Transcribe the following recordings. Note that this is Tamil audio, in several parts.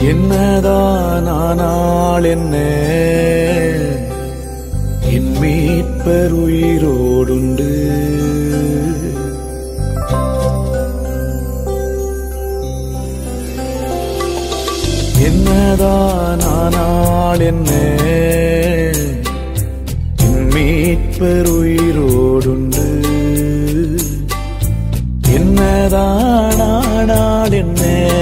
என்னதான் ஆனால் என்ன என் மீட்பர் உயிரோடுண்டு என்னதான் ஆனால் என்ன என் மீட்பர் உயிரோடுண்டு என்னதான் ஆனால் என்ன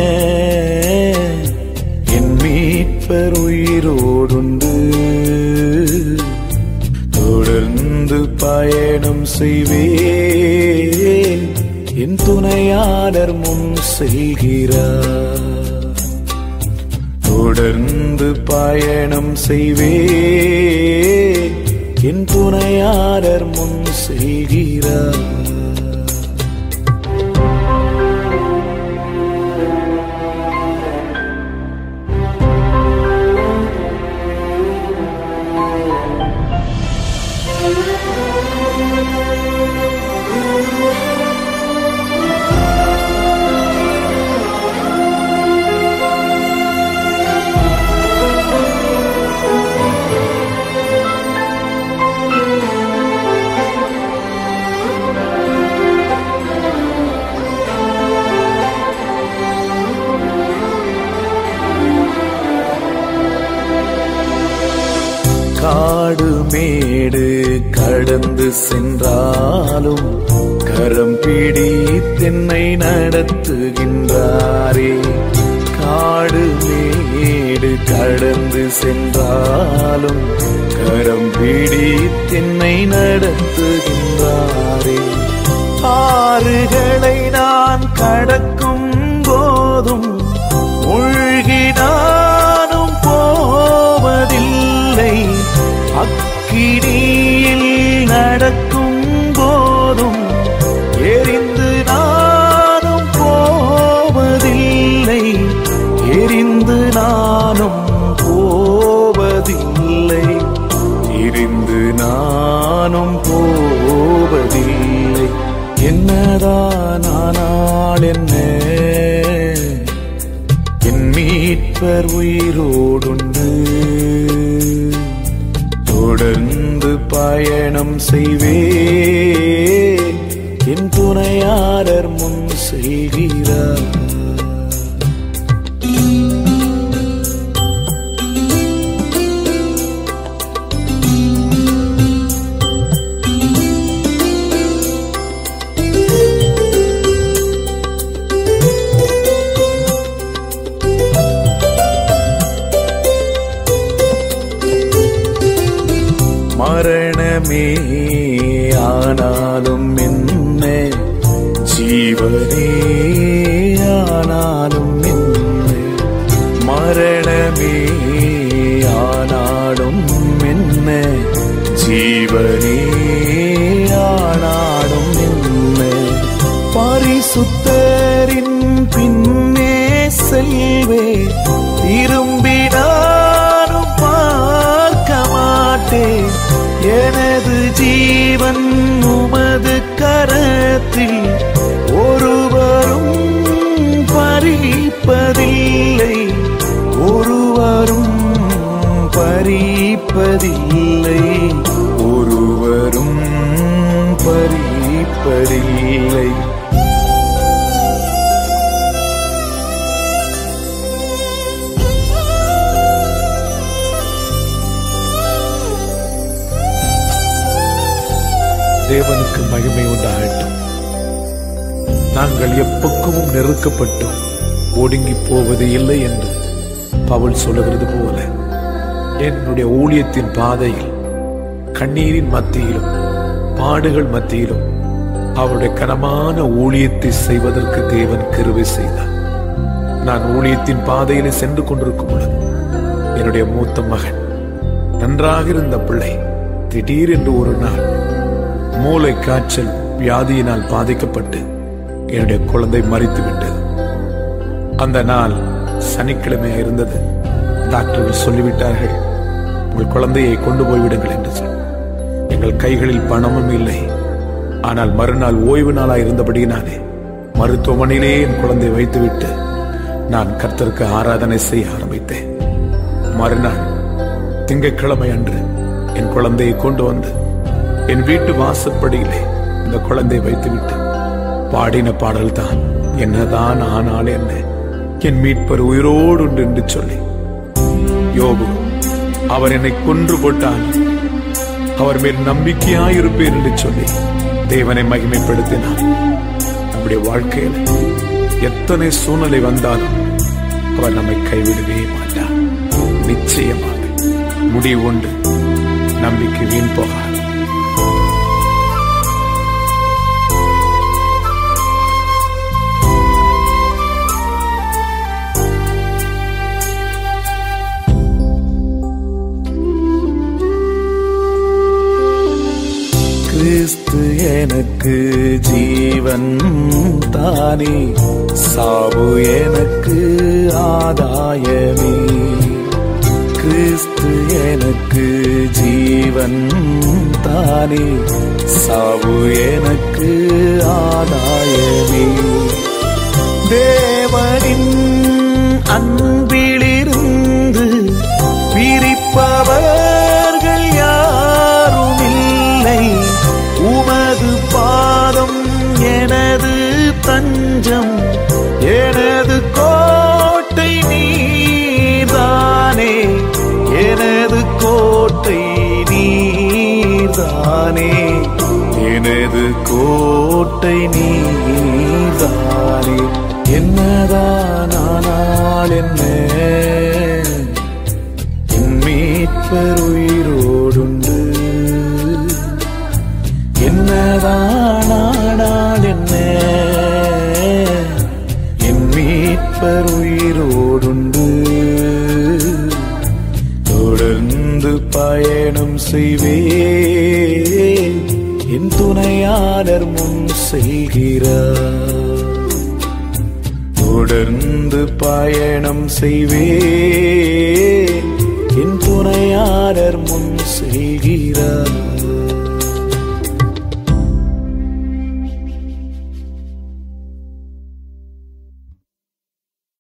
என் மீட்பர் உயிரோடுண்டு தொடர்ந்து பயணம் செய்வேன் என் துணையாளர் முன் செல்கிறார் தொடர்ந்து பயணம் செய்வேன் என் துணையாளர் முன் செல்கிறார் காடு மேடு கடந்து சென்றாலும் கரம் பிடித்தென்னை நடத்துகின்றாரே காடு மேடு கடந்து சென்றாலும் கரம் பிடித்தென்னை நடத்துகின்றாரே ஆறுகளை நான் கடக்கும் போதும் மூழ்கினானும் போவதில்லை அக்கினியில் நடக்கும் போதும் எரிந்து நானும் போவதில்லை எரிந்து நானும் போவதில்லை எரிந்து நானும் போவதில்லை என்னதான் ஆனால் என்ன என் மீட்பர் உயிரோடுண்டு தொடர்ந்து பயணம் செய்வேன் என் துணையாளர் முன் செல்கிறார் மரணமே ஆனாலும் என்ன ஜீவனே ஆனாலும் என்ன மரணமே ஆனாலும் என்ன ஜீவனே ஆனாலும் என்ன பரிசுத்தரின் பின்னே செல்வே திரும்பினாலும் பார்க்க மாட்டேன் எனது ஜீவன் உமது கரத்தில் ஒருவரும் பறிப்பதில்லை ஒருவரும் பறிப்பதில்லை ஒருவரும் பறிப்பதில்லை தேவனுக்கு மகிமை உண்டாகட்டும் நாங்கள் எப்பக்கமும் நெருக்கப்பட்டோம் ஒடுங்கி போவது இல்லை என்று பவுல் சொல்லுகிறது போல என்னுடைய ஊழியத்தின் பாதையில் கண்ணீரின் மத்தியிலும் பாடுகள் மத்தியிலும் அவருடைய கனமான ஊழியத்தை செய்வதற்கு தேவன் கிருபை செய்தார் நான் ஊழியத்தின் பாதையிலே சென்று கொண்டிருக்கும் பொழுது என்னுடைய மூத்த மகன் நன்றாக இருந்த பிள்ளை திடீரென்று ஒரு நாள் மூளை காய்ச்சல் வியாதியினால் பாதிக்கப்பட்டு என்னுடைய குழந்தை மறித்து விட்டது அந்த நாள் சனிக்கிழமையா இருந்தது டாக்டர்கள் சொல்லிவிட்டார்கள் உங்கள் குழந்தையை கொண்டு போய்விடுங்கள் என்று சொல் எங்கள் கைகளில் பணமும் இல்லை ஆனால் மறுநாள் ஓய்வு நாளா இருந்தபடியினாலே மருத்துவமனையிலே என் குழந்தை வைத்துவிட்டு நான் கர்த்தருக்கு ஆராதனை செய்ய ஆரம்பித்தேன் மறுநாள் திங்கட்கிழமை அன்று என் குழந்தையை கொண்டு வந்து என் வீட்டு வாசற்படியிலே இந்த குழந்தை வைத்துவிட்டு பாடின பாடல் தான் என்னதான் ஆனால் என்ன என் மீட்பர் உயிரோடு உண்டு என்று சொல்லி யோபு அவர் என்னை கொன்று போட்டான் அவர் மேல் நம்பிக்கையாயிருப்பேன் என்று சொல்லி தேவனை மகிமைப்படுத்தினார் நம்முடைய வாழ்க்கையில் எத்தனை சூழ்நிலை வந்தாலும் அவர் நம்மை கைவிடவே மாட்டார் நிச்சயமாக முடிவு உண்டு நம்பிக்கை வீண் போகாது கிறிஸ்து எனக்கு ஜீவன் தானே சாவு எனக்கு ஆதாயமே கிறிஸ்து எனக்கு ஜீவன் தானே சாவு எனக்கு ஆதாயமே தேவனின் அன்பிலிருந்து பிரிப்பவர்கள் யாரும் இல்லை உமது பாதம் எனது தஞ்சம் எனது கோட்டை நீர்தானே எனது கோட்டை நீர்தானே எனது கோட்டை நீர்தானே என்னதான் ஆனால் என்ன என் மீட்பர் உயிரோடுண்டு என்னதானால் என்ன என் மீட்பர் உயிரோடுண்டு தொடர்ந்து பயணம் செய்வேன் என் துணையாளர் முன் செல்கிறார் தொடர்ந்து பயணம் செய்வேன் என் துணையாளர் முன் செல்கிறார்